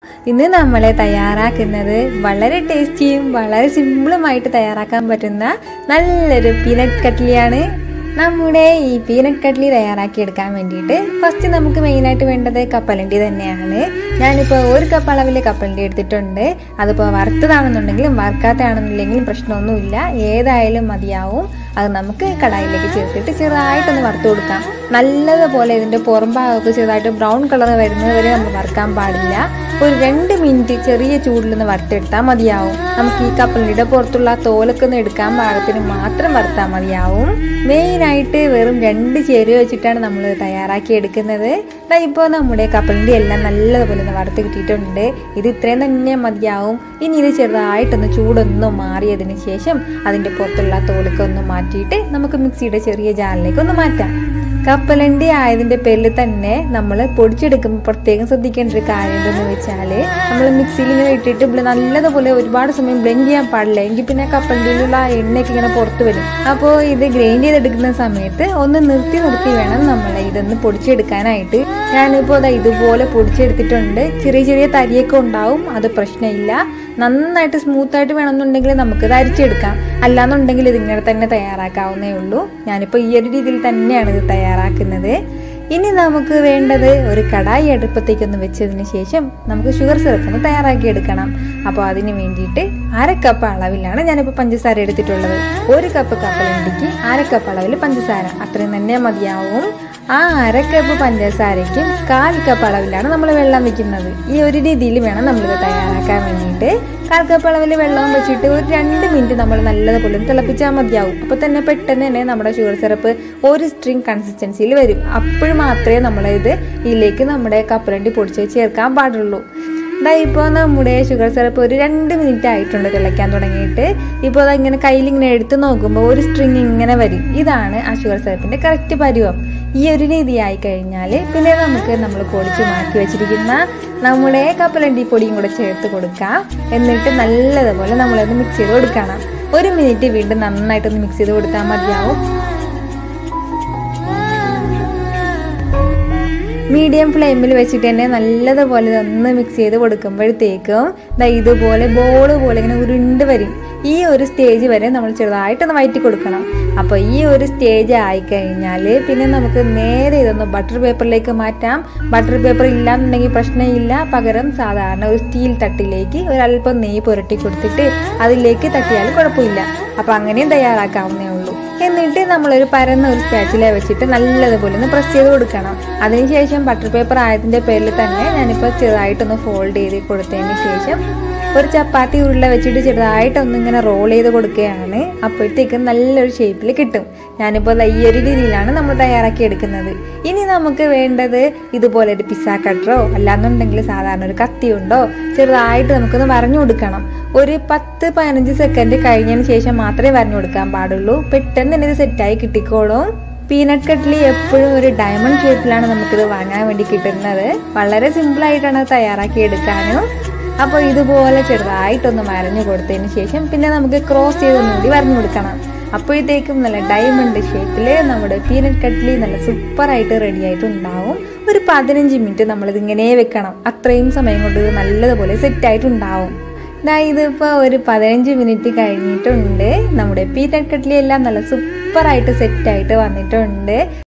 ഇന്ന് നമ്മൾ തയ്യാറാക്കുന്നത് വളരെ ടേസ്റ്റിയും വളരെ സിമ്പിളുമായിട്ട് തയ്യാറാക്കാൻ പറ്റുന്ന നല്ലൊരു പീനട്ട് കട്ട്ലിയാണ് നമ്മുടെ ഈ പീനട്ട് കട്ട്ലി തയ്യാറാക്കി എടുക്കാൻ വേണ്ടിയിട്ട് ഫസ്റ്റ് നമുക്ക് മെയിനായിട്ട് വേണ്ടത് കപ്പലണ്ടി തന്നെയാണ് ഞാനിപ്പോൾ ഒരു കപ്പ് അളവിൽ കപ്പലണ്ടി എടുത്തിട്ടുണ്ട് അതിപ്പോൾ വറുത്തതാണെന്നുണ്ടെങ്കിലും വറുക്കാത്തതാണെന്നുണ്ടെങ്കിലും പ്രശ്നമൊന്നുമില്ല ഏതായാലും മതിയാവും അത് നമുക്ക് കടായിലേക്ക് ചേർത്തിട്ട് ചെറുതായിട്ടൊന്ന് വറുത്ത് കൊടുക്കാം നല്ലതുപോലെ ഇതിൻ്റെ പുറം ഭാഗമൊക്കെ ചെറുതായിട്ട് ബ്രൗൺ കളർ വരുന്നത് വരെ നമ്മൾ വറുക്കാൻ പാടില്ല ഒരു രണ്ട് മിനിറ്റ് ചെറിയ ചൂടിലൊന്ന് വറുത്തെടുത്താൽ മതിയാവും നമുക്ക് ഈ കപ്പലിൻ്റെ പുറത്തുള്ള തോലൊക്കെ ഒന്ന് എടുക്കാൻ പാകത്തിന് മാത്രം വറുത്താൽ മതിയാവും മെയിനായിട്ട് വെറും രണ്ട് ചേരുവ വെച്ചിട്ടാണ് നമ്മൾ തയ്യാറാക്കി എടുക്കുന്നത് ഇപ്പോൾ നമ്മുടെ കപ്പലിൻ്റെ എല്ലാം നല്ലതുപോലെ ഒന്ന് വറുത്ത് കിട്ടിയിട്ടുണ്ട് ഇത് ഇത്രയും തന്നെ മതിയാവും ഇനി ഇത് ചെറുതായിട്ടൊന്ന് ചൂടൊന്ന് മാറിയതിന് ശേഷം അതിൻ്റെ പുറത്തുള്ള തോലൊക്കെ ഒന്ന് മാറ്റിയിട്ട് നമുക്ക് മിക്സിയുടെ ചെറിയ ജാറിലേക്ക് ഒന്ന് മാറ്റാം കപ്പലണ്ടി ആയതിൻ്റെ പേരിൽ തന്നെ നമ്മൾ പൊടിച്ചെടുക്കുമ്പോൾ പ്രത്യേകം ശ്രദ്ധിക്കേണ്ട ഒരു കാര്യം എന്തെന്ന് വെച്ചാൽ നമ്മൾ മിക്സിയിൽ ഇങ്ങനെ ഇട്ടിട്ട് ഇവിടെ നല്ലതുപോലെ ഒരുപാട് സമയം ബ്ലെൻഡ് ചെയ്യാൻ പാടില്ല എങ്കിൽ പിന്നെ കപ്പലണ്ടിയിലുള്ള ആ എണ്ണയൊക്കെ ഇങ്ങനെ പുറത്ത് വരും അപ്പോൾ ഇത് ഗ്രൈൻഡ് ചെയ്തെടുക്കുന്ന സമയത്ത് ഒന്ന് നിർത്തി നിർത്തി വേണം നമ്മൾ ഇതൊന്ന് പൊടിച്ചെടുക്കാനായിട്ട് ഞാനിപ്പോൾ അതാ ഇതുപോലെ പൊടിച്ചെടുത്തിട്ടുണ്ട് ചെറിയ ചെറിയ തരിയൊക്കെ ഉണ്ടാവും അത് പ്രശ്നമില്ല നന്നായിട്ട് സ്മൂത്തായിട്ട് വേണമെന്നുണ്ടെങ്കിൽ നമുക്ക് ഇത് അരിച്ചെടുക്കാം അല്ലാന്നുണ്ടെങ്കിൽ ഇതിങ്ങനെ തന്നെ തയ്യാറാക്കാവുന്നേ ഉള്ളൂ ഞാനിപ്പോൾ ഈ ഒരു രീതിയിൽ തന്നെയാണ് ഇത് തയ്യാറാക്കുന്നത് ഇനി നമുക്ക് വേണ്ടത് ഒരു കടായി അടുപ്പത്തേക്കൊന്ന് വെച്ചതിന് ശേഷം നമുക്ക് ഷുഗർ സിറപ്പ് ഒന്ന് തയ്യാറാക്കി എടുക്കണം അപ്പോൾ അതിന് വേണ്ടിയിട്ട് അര കപ്പ് അളവിലാണ് ഞാനിപ്പോൾ പഞ്ചസാര എടുത്തിട്ടുള്ളത് ഒരു കപ്പ് കപ്പലണ്ടിക്ക് അര കപ്പ് അളവിൽ പഞ്ചസാര അത്രയും തന്നെ മതിയാവും ആ അര കപ്പ് പഞ്ചസാരയ്ക്കും കാൽ കപ്പ് അളവിലാണ് നമ്മൾ വെള്ളം വെക്കുന്നത് ഈ ഒരു രീതിയിൽ വേണം നമ്മളിത് തയ്യാറാക്കാൻ വേണ്ടിയിട്ട് കാൽ കപ്പ് അളവിൽ വെള്ളം വെച്ചിട്ട് ഒരു രണ്ട് മിനിറ്റ് നമ്മൾ നല്ലതുപോലെ ഒന്ന് തിളപ്പിച്ചാൽ മതിയാവും അപ്പോൾ തന്നെ പെട്ടെന്ന് തന്നെ നമ്മുടെ ഷുഗർ സിറപ്പ് ഒരു സ്ട്രിങ് കൺസിസ്റ്റൻസിയിൽ വരും അപ്പോൾ മാത്രമേ നമ്മളിത് ഇതിലേക്ക് നമ്മുടെ കപ്പലണ്ടി പൊടിച്ച് ചേർക്കാൻ പാടുള്ളൂ ഇതാ ഇപ്പോൾ നമ്മുടെ ഷുഗർ സിറപ്പ് ഒരു രണ്ട് മിനിറ്റ് ആയിട്ടുണ്ട് തിളയ്ക്കാൻ തുടങ്ങിയിട്ട് ഇപ്പോൾ അത് ഇങ്ങനെ കയ്യിൽ ഇങ്ങനെ എടുത്ത് നോക്കുമ്പോൾ ഒരു സ്ട്രിങ് ഇങ്ങനെ വരും ഇതാണ് ആ ഷുഗർ സിറപ്പിൻ്റെ കറക്റ്റ് പരുവം ഈ ഒരു രീതി ആയി കഴിഞ്ഞാൽ പിന്നെ നമുക്ക് നമ്മൾ പൊടിച്ച് മാറ്റി വെച്ചിരിക്കുന്ന നമ്മുടെ കപ്പലണ്ടി പൊടിയും കൂടെ ചേർത്ത് കൊടുക്കാം എന്നിട്ട് നല്ലതുപോലെ നമ്മളത് മിക്സ് ചെയ്ത് കൊടുക്കണം ഒരു മിനിറ്റ് വീണ്ടും നന്നായിട്ടൊന്ന് മിക്സ് ചെയ്ത് കൊടുത്താൽ മതിയാവും മീഡിയം ഫ്ലെയിമിൽ വെച്ചിട്ട് തന്നെ നല്ലതുപോലെ ഒന്ന് മിക്സ് ചെയ്ത് കൊടുക്കുമ്പോഴത്തേക്കും ദാ ഇതുപോലെ ബോൾ പോലെ ഇങ്ങനെ ഉരുണ്ട് വരും ഈ ഒരു സ്റ്റേജ് വരെ നമ്മൾ ചെറുതായിട്ടൊന്ന് വയറ്റി കൊടുക്കണം അപ്പോൾ ഈ ഒരു സ്റ്റേജ് ആയിക്കഴിഞ്ഞാൽ പിന്നെ നമുക്ക് നേരെ ഇതൊന്ന് ബട്ടർ പേപ്പറിലേക്ക് മാറ്റാം ബട്ടർ പേപ്പർ ഇല്ലാന്നുണ്ടെങ്കിൽ പ്രശ്നമില്ല പകരം സാധാരണ ഒരു സ്റ്റീൽ തട്ടിലേക്ക് ഒരല്പം നെയ്യ് പുരട്ടി കൊടുത്തിട്ട് അതിലേക്ക് തട്ടിയാൽ കുഴപ്പമില്ല അപ്പോൾ അങ്ങനെയും തയ്യാറാക്കാവുന്നേ ഉള്ളൂ എന്നിട്ട് നമ്മളൊരു പരന്ന ഒരു സ്പാച്ചില വെച്ചിട്ട് നല്ലതുപോലെ ഒന്ന് പ്രസ് ചെയ്ത് കൊടുക്കണം അതിനുശേഷം ബട്ടർ പേപ്പർ ആയതിൻ്റെ പേരിൽ തന്നെ ഞാനിപ്പോൾ ചെറുതായിട്ടൊന്ന് ഫോൾഡ് ചെയ്ത് കൊടുത്തതിന് ശേഷം ഒരു ചപ്പാത്തി ഉരുള വെച്ചിട്ട് ചെറുതായിട്ടൊന്ന് ഇങ്ങനെ റോൾ ചെയ്ത് കൊടുക്കുകയാണ് അപ്പോഴത്തേക്കും നല്ലൊരു ഷേപ്പിൽ കിട്ടും ഞാനിപ്പോൾ ഈ ഒരു രീതിയിലാണ് നമ്മൾ തയ്യാറാക്കി എടുക്കുന്നത് ഇനി നമുക്ക് വേണ്ടത് ഇതുപോലെ ഒരു പിസ്സ കട്ടറോ അല്ലാന്നുണ്ടെങ്കിൽ സാധാരണ ഒരു കത്തി ഉണ്ടോ ചെറുതായിട്ട് നമുക്കൊന്ന് വരഞ്ഞു കൊടുക്കണം ഒരു പത്ത് പതിനഞ്ച് സെക്കൻഡ് കഴിഞ്ഞതിന് ശേഷം മാത്രമേ വരഞ്ഞു കൊടുക്കാൻ പാടുള്ളൂ പെട്ടെന്ന് തന്നെ ഇത് സെറ്റായി കിട്ടിക്കോളും പീനട്ട് കട്ട്ലി എപ്പോഴും ഒരു ഡയമണ്ട് ഷേപ്പിലാണ് നമുക്കിത് വാങ്ങാൻ വേണ്ടി കിട്ടുന്നത് വളരെ സിമ്പിളായിട്ടാണ് തയ്യാറാക്കി എടുക്കാനും അപ്പോൾ ഇതുപോലെ ചെറുതായിട്ടൊന്ന് വരഞ്ഞു കൊടുത്തതിന് ശേഷം പിന്നെ നമുക്ക് ക്രോസ് ചെയ്തൊന്നും കൂടി വരഞ്ഞു കൊടുക്കണം അപ്പോഴത്തേക്കും നല്ല ഡയമണ്ട് ഷേപ്പിൽ നമ്മുടെ പീനട്ട് കട്ട്ലി നല്ല സൂപ്പറായിട്ട് റെഡി ആയിട്ട് ഉണ്ടാവും ഒരു പതിനഞ്ച് മിനിറ്റ് നമ്മളിത് ഇങ്ങനെ വെക്കണം അത്രയും സമയം കൊണ്ട് നല്ലതുപോലെ സെറ്റായിട്ടുണ്ടാവും ഇതാ ഇതിപ്പോൾ ഒരു പതിനഞ്ച് മിനിറ്റ് കഴിഞ്ഞിട്ടുണ്ട് നമ്മുടെ പീനട്ട് കട്ട്ലി എല്ലാം നല്ല സൂപ്പറായിട്ട് സെറ്റായിട്ട് വന്നിട്ടുണ്ട്